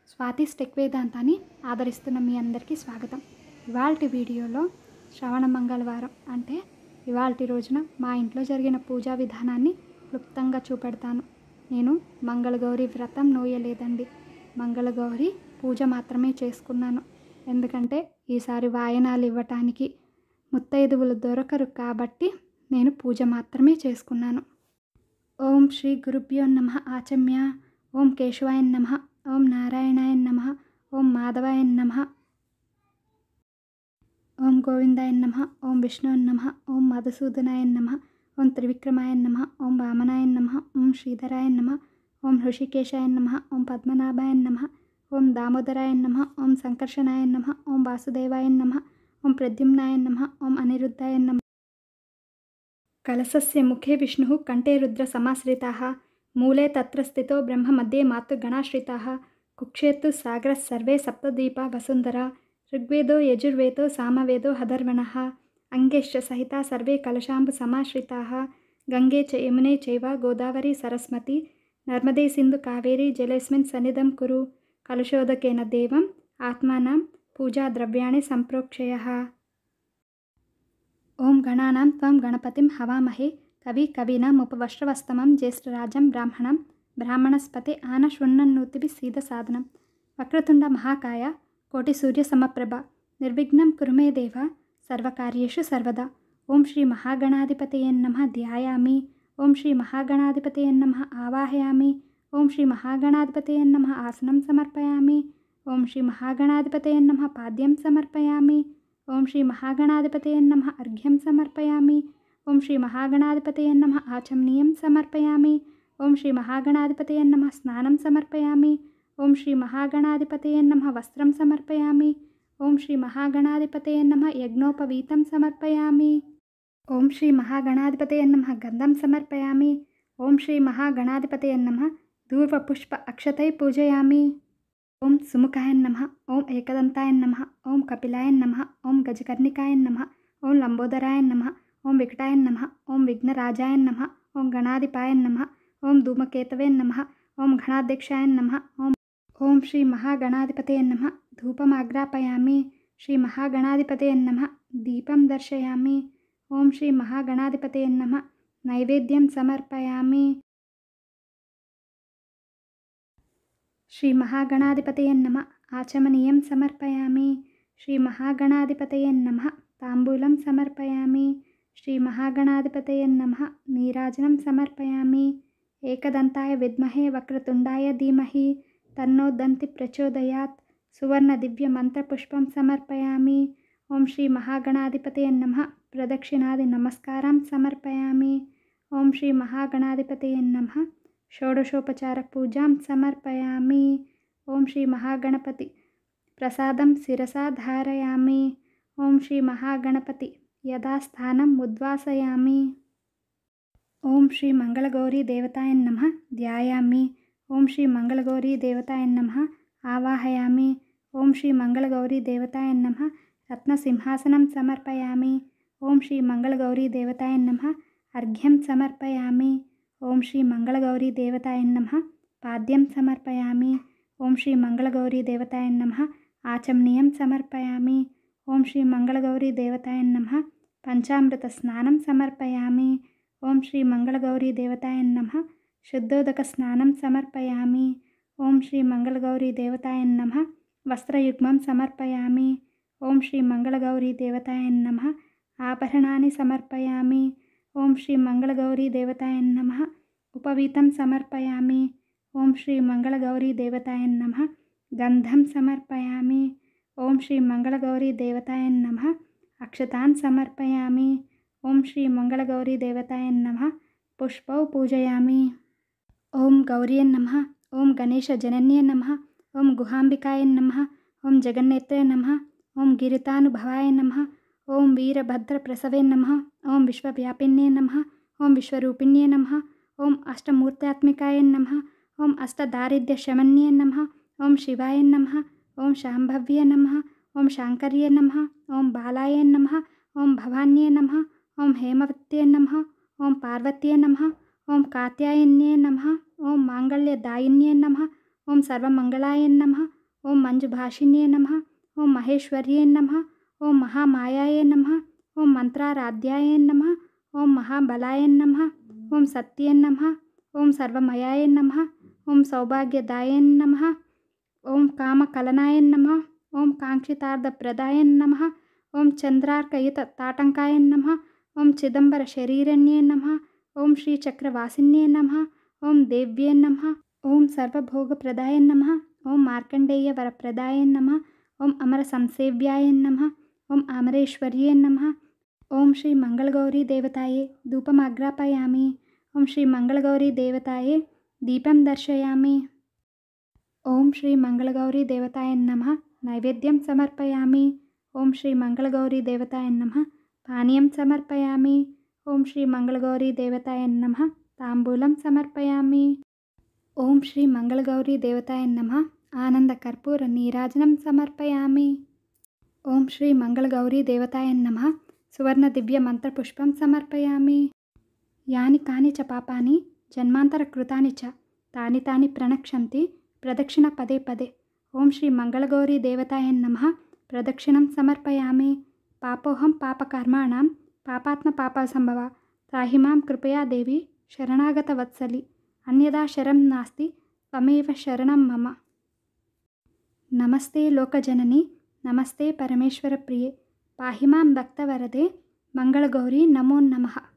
స్వాతి స్టెక్ వేదాంతాన్ని ఆదరిస్తున్న మీ అందరికీ స్వాగతం ఇవాళ వీడియోలో శ్రవణ మంగళవారం అంటే ఇవాళ రోజున మా ఇంట్లో జరిగిన పూజా విధానాన్ని క్లుప్తంగా చూపెడతాను నేను మంగళగౌరి వ్రతం నోయలేదండి మంగళగౌరి పూజ మాత్రమే చేసుకున్నాను ఎందుకంటే ఈసారి వాయనాలు ఇవ్వటానికి ముత్తైదువులు దొరకరు కాబట్టి నేను పూజ మాత్రమే చేసుకున్నాను ఓం శ్రీ గురుభ్యో నమ ఆచమ్య ఓం కేశవాయ నమ ఓం నారాయణాయ నమ ఓం మాధవాయ నమ ఓం గోవిందాయ నమ ఓం విష్ణు నమ ఓం మధుసూదనాయ నమ ఓం త్రివిక్రమాయ నమ ఓం వామనాయ నమ ఓం శ్రీధరాయ నమ ఓం హృషికేశాయ నమ ఓం పద్మనాభాయ నమ ఓం దామోదరాయ నమ ఓం సంకర్షణాయ నమ ఓం వాసుదేవాయ నమ ఓం ప్రద్యుమ్నాయ నమ ఓం అనిరుద్ధాయ నమ కలశస్య ముఖే విష్ణుः కంఠే రుద్రసమాశ్రితాः మూలే తత్ర స్థితో బ్రహ్మ మధ్యే మాతృగణాశ్రితాः కుక్షేత్తు సాగరः సర్వే సప్తద్వీపా వసుంధరా ఋగ్వేదో యజుర్వేదో సామవేదో హధర్వణः అంగేశ్చ సహితా సర్వే కలశాంబు సమాశ్రితాः గంగే చ యమునే చైవ గోదావరి సరస్వతి నర్మదే సింధు కావేరీ జలేస్మిన్ సన్నిధం కురు కలుషోదకేన దేవం ఆత్మానం పూజా ద్రవ్యాణి సంప్రోక్షయः ఓం గణానాం త్వం గణపతిం హవామహే కవి కవీనాముపవశ్రవస్తమం జ్యేష్ఠరాజం బ్రాహ్మణం బ్రాహ్మణస్పతి ఆనశృణ్ణన్నూతిభి సీద సాధనం వక్రతుండ మహాకాయ కోటి సూర్య సమప్రభ నిర్విఘ్నం కురుమే దేవ సర్వకార్యేషు సర్వదా ఓం శ్రీ మహాగణాధిపతయే నమ ధ్యాయామి ఓం శ్రీ మహాగణాధిపతయే నమ ఆవాహయామి ఓం శ్రీ మహాగణాధిపతయే నమ ఆసనం సమర్పయామి ఓం శ్రీ మహాగణాధిపతయే నమ పాద్యం సమర్పయామి ఓం శ్రీ మహాగణాధిపతయే నమ అర్ఘ్యం సమర్పయామి ఓం శ్రీ మహాగణాధిపతయే నమ ఆచమనీయం సమర్పయామి ఓం శ్రీ మహాగణాధిపతయే నమ స్నానం సమర్పయామి ఓం శ్రీ మహాగణాధిపతయే నమ వస్త్రం సమర్పయామి ఓం శ్రీ మహాగణాధిపతయే నమ యజ్ఞోపవీతం సమర్పయామి ఓం శ్రీ మహాగణాధిపతయే నమ గంధం సమర్పయామి ఓం శ్రీ మహాగణాధిపతయే నమ ధూర్వపుష్ప అక్షతై పూజయామి ఓం సుముఖాయ నమ ఓం ఏకదంతాయ నమ ఓం కపిలాయ నమ ఓం గజకర్ణికాయ నమ ఓం లంబోదరాయ నమ ఓం వికటాయ నమ ఓం విఘ్నరాజాయ నమ ఓం గణాధిపాయ నమ ఓం ధూమకేతవే నమ ఓం గణాధ్యక్షాయ నమ ఓం ఓం శ్రీ మహాగణాధిపతయ నమ ధూపమాగ్రాపయామి శ్రీ మహాగణాధిపతయ నమ దీపం దర్శయామి ఓం శ్రీ మహాగణాధిపతయ నమ నైవేద్యం సమర్పయామి శ్రీ మహాగణాధిపతయ నమ ఆచమనీయం సమర్పయామి శ్రీ మహాగణాధిపతయ నమ తాంబూలం సమర్పయామి శ్రీ మహాగణాధిపతయ నమ నీరాజనం సమర్పయామి ఏకదంతాయ విద్మహే వక్రతుండాయ ధీమహి తన్నో దంతి ప్రచోదయాత్ సువర్ణ దివ్య మంత్రపుష్పం సమర్పయామి ఓం శ్రీ మహాగణాధిపతయ నమ ప్రదక్షిణాది నమస్కారం సమర్పయామి ఓం శ్రీ మహాగణాధిపతయ నమ షోడశోపచార పూజాం సమర్పయామి ఓం శ్రీ మహాగణపతి ప్రసాదం శిరసా ధారయామి ఓం శ్రీ మహాగణపతి యథాస్థానం ఉద్వాసయామి ఓం శ్రీ మంగళగౌరీ దేవతాయ నమ ధ్యాయామి ఓం శ్రీ మంగళగౌరీ దేవతాయ నమ ఆవాహయామి ఓం శ్రీ మంగళగౌరీ దేవతాయ నమ రత్నసింహాసనం సమర్పయామి ఓం శ్రీ మంగళగౌరీ దేవతాయ నమ అర్ఘ్యం సమర్పయామి ఓం శ్రీ మంగళగౌరీ దేవతాయ నమ పాద్యం సమర్పయామి ఓం శ్రీ మంగళగౌరీ దేవతాయ నమ ఆచమనీయం సమర్పయామి ఓం శ్రీ మంగళగౌరీ దేవతాయ నమ పంచామృత స్నానం సమర్పయామి ఓం శ్రీ మంగళగౌరీ దేవతాయ నమ శుద్ధోదక స్నానం సమర్పయామి ఓం శ్రీ మంగళగౌరీ దేవతాయ నమ వస్త్రయుగ్మం సమర్పయామి ఓం శ్రీ మంగళగౌరీ దేవతాయ నమ ఆభరణాన్ని సమర్పయామి ఓం శ్రీ మంగళగౌరీ దేవతాయ నమ ఉపవీతం సమర్పయామి ఓం శ్రీ మంగళగౌరీ దేవతాయ నమ గంధం సమర్పయామి ఓం శ్రీ మంగళగౌరీ దేవతాయ నమ అక్షతాన్ సమర్పయామి ఓం శ్రీ మంగళగౌరీ దేవతాయ నమ పుష్పౌ పూజయామి ఓం గౌరీ నమ ఓం గణేశజనన్యే నమ ఓం గుహాంబికాయ నమ ఓం జగన్నేత్రే నమ ఓం గిరితానుభవాయ నమ ఓం వీరభద్రప్రసవే నమ ఓం విశ్వవ్యాపిన్యే నమ ఓం విశ్వరూపిణ్యే నమ ఓం అష్టమూర్తాత్మికాయ నమ ఓం అష్టదారిద్ర్యశమన్యే నమ ఓం శివాయ నమ ఓం శాంభవ్య నమ ఓం శాంకర్యే నమ ఓం బాలాయ నమ ఓం భవాన్యే నమ ఓం హేమవత్యే నమ ఓం పార్వత్యే నమ ఓం కాత్యాయన్యే నమ ఓం మాంగళ్యదాయిన్యే నమ ఓం సర్వమంగళాయ నమ ఓం మంజుభాషిన్యే నమ ఓం మహేశ్వర్యే నమ ఓం మహామాయాయే నమ ఓం మంత్రారాధ్యాయ నమ ఓం మహాబలాయ నమ ఓం సత్యే నమ ఓం సర్వమయాయ నమ ఓం సౌభాగ్యదాయ నమ ఓం కామకలనాయ నమ ఓం కాంక్షితార్థప్రదాయ నమ ఓం చంద్రార్కయుత తాటంకాయ నమ ఓం చిదంబర శరీరణ్యే నమ ఓం శ్రీచక్రవాసిన్యే నమ ఓం దేవ్యే నమ ఓం సర్వభోగప్రదాయ నమ ఓం మార్కండేయ వరప్రదాయ నమ ఓం అమర సంసేవ్యాయ నమ ఓం అమరేశ్వర్యే నమ ఓం శ్రీ మంగళగౌరీ దేవతాయే ధూపమాగ్రాపయామి ఓం శ్రీ మంగళగౌరీ దేవతాయే దీపం దర్శయామి ఓం శ్రీ మంగళగౌరీ దేవతాయ నమ నైవేద్యం సమర్పయామి ఓం శ్రీ మంగళగౌరీ దేవతాయ నమ పానీయం సమర్పయామి ఓం శ్రీ మంగళగౌరీ దేవతాయ నమ తాంబూలం సమర్పయామి ఓం శ్రీ మంగళగౌరీ దేవతాయ నమ ఆనందకర్పూర నీరాజనం సమర్పయామి ఓం శ్రీ మంగళగౌరీ దేవతాయ నమ సువర్ణ దివ్య మంత్రపుష్పం సమర్పయామి యాని కాని చ పాపాని జన్మాంతర కృతాని చ తాని తాని ప్రణక్షంతి ప్రదక్షిణ పదే పదే ఓం శ్రీ మంగళగౌరీ దేవతాయ నమ ప్రదక్షిణం సమర్పయామి పాపోహం పాపకర్మాణం పాపాత్మ పాపసంభవ త్రాహి మాం కృపయా దేవి శరణాగత వత్సలి అన్యదా శరం నాస్తి త్వమేవ శరణం మమ నమస్తే లోకజనని నమస్తే పరమేశ్వర ప్రియే పాహి మాం భక్తవరదే మంగళగౌరీ నమో నమః